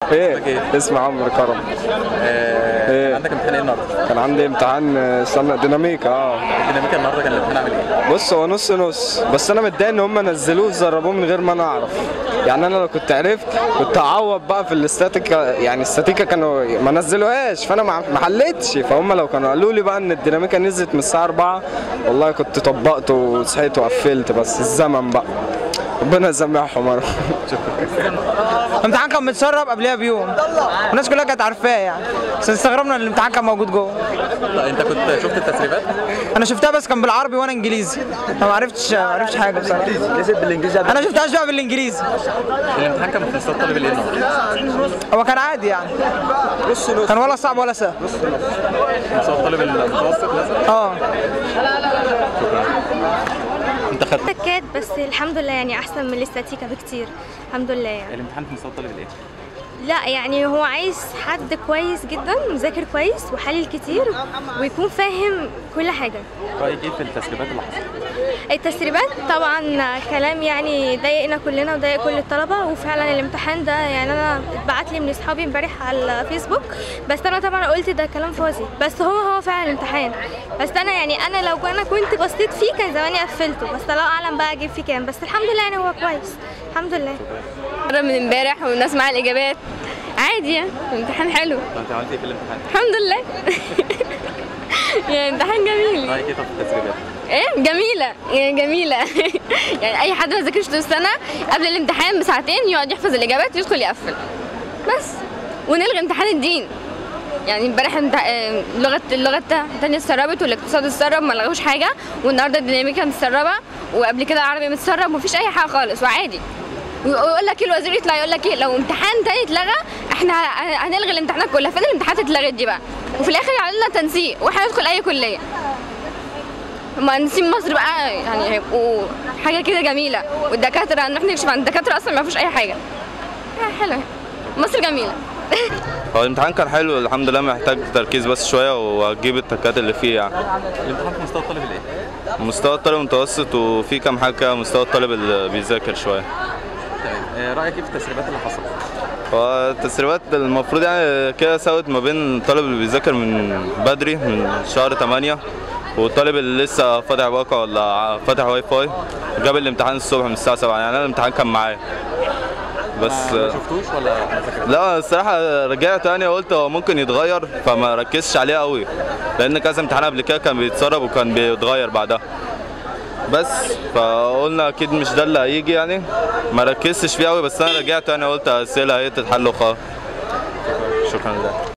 ايه اسمي عمرو كرم آه، إيه؟ عندك امتحان ايه النهارده؟ كان عندي امتحان آه، استنى ديناميكا اه الديناميكا النهارده كان الامتحان عامل ايه؟ بص هو نص نص بس انا متضايق ان هم نزلوه جربوه من غير ما انا اعرف يعني انا لو كنت عرفت كنت اعوض بقى في الاستاتيكا يعني الاستاتيكا كانوا ما نزلوهاش فانا ما ما حلتش فهم لو كانوا قالوا لي بقى ان الديناميكا نزلت من الساعه 4 والله كنت طبقت وصحيت وقفلت بس الزمن بقى ربنا يسامحهم يا رب. الامتحان كان متسرب قبلها بيوم والناس كلها كانت عارفاه يعني بس استغربنا ان الامتحان كان موجود جوه لا، انت كنت شفت التسريبات؟ انا شفتها بس كان بالعربي وانا انجليزي فما عرفتش ما عرفتش حاجه بصراحه نزل بالانجليزي انا شفتهاش بقى بالانجليزي الامتحان كان في مستوى الطالب الايه النهارده؟ هو كان عادي يعني نص نص كان ولا صعب ولا سهل مستوى الطالب المتوسط مثلا؟ اه انت خدت تكات بس الحمد لله يعني احسن من الاستاتيكا بكتير الحمد لله يعني الامتحان في مستوى الطالب الايه؟ لا يعني هو عايز حد كويس جدا مذاكر كويس وحلل كتير ويكون فاهم كل حاجه رايك ايه في التسريبات اللي حصلت؟ التسريبات طبعا كلام يعني ضايقنا كلنا وضايق كل الطلبه وفعلا الامتحان ده يعني انا اتبعت لي من اصحابي امبارح على الفيسبوك بس انا طبعا قلت ده كلام فاضي بس هو هو فعلا الامتحان بس انا يعني انا لو انا كنت بصيت فيه كان زماني قفلته بس الله اعلم بقى اجيب فيه كام بس الحمد لله يعني هو كويس الحمد لله مرة من امبارح والناس مع الاجابات عادي يعني امتحان حلو طب انت عملت ايه في الامتحان؟ الحمد لله يعني امتحان جميل رايك ايه طب في التسريبات؟ ايه جميله يعني جميله يعني اي حد ما ذاكرش طول السنه قبل الامتحان بساعتين يقعد يحفظ الاجابات يدخل يقفل بس ونلغي امتحان الدين يعني امبارح امت- آه، لغه اللغه الثانيه اتسربت والاقتصاد اتسرب ما لغوش حاجه والنهارده الديناميكا متسربه وقبل كده العربي متسرب مفيش اي حاجه خالص وعادي ويقول لك ايه الوزير يطلع يقول لك ايه لو امتحان تاني اتلغى احنا ه- هنلغي الامتحانات كلها فين الامتحانات اتلغت دي بقى وفي الاخر يعمل لنا تنسيق واحنا ندخل اي كليه مهندسين مصر بقى يعني هيبقوا حاجه كده جميله والدكاتره نروح نكشف عن الدكاتره اصلا ما فيش اي حاجه آه، حلوه مصر جميله هو الامتحان كان حلو الحمد لله محتاج تركيز بس شويه وهتجيب التكات اللي فيه يعني الامتحان في مستوى الطالب الايه؟ مستوى الطالب متوسط وفي كام حاجه كده مستوى الطالب اللي بيذاكر شويه تمام آه، رايك ايه في التسريبات اللي حصلت؟ هو التسريبات المفروض يعني كده ساوت ما بين الطالب اللي بيذاكر من بدري من شهر 8 والطالب اللي لسه فاتح واقع ولا فاتح واي فاي جاب الامتحان الصبح من الساعه 7 يعني انا الامتحان كان معايا بس ما شفتوش ولا ما ذاكرتوش؟ لا الصراحة رجعت تاني قلت هو ممكن يتغير فما ركزتش عليه قوي لأن كذا امتحان قبل كده كان بيتسرب وكان بيتغير بعدها بس فقلنا أكيد مش ده اللي هيجي يعني ما ركزتش فيه قوي بس أنا رجعت تاني قلت أسئلة هي تتحل وخلاص شكرا لله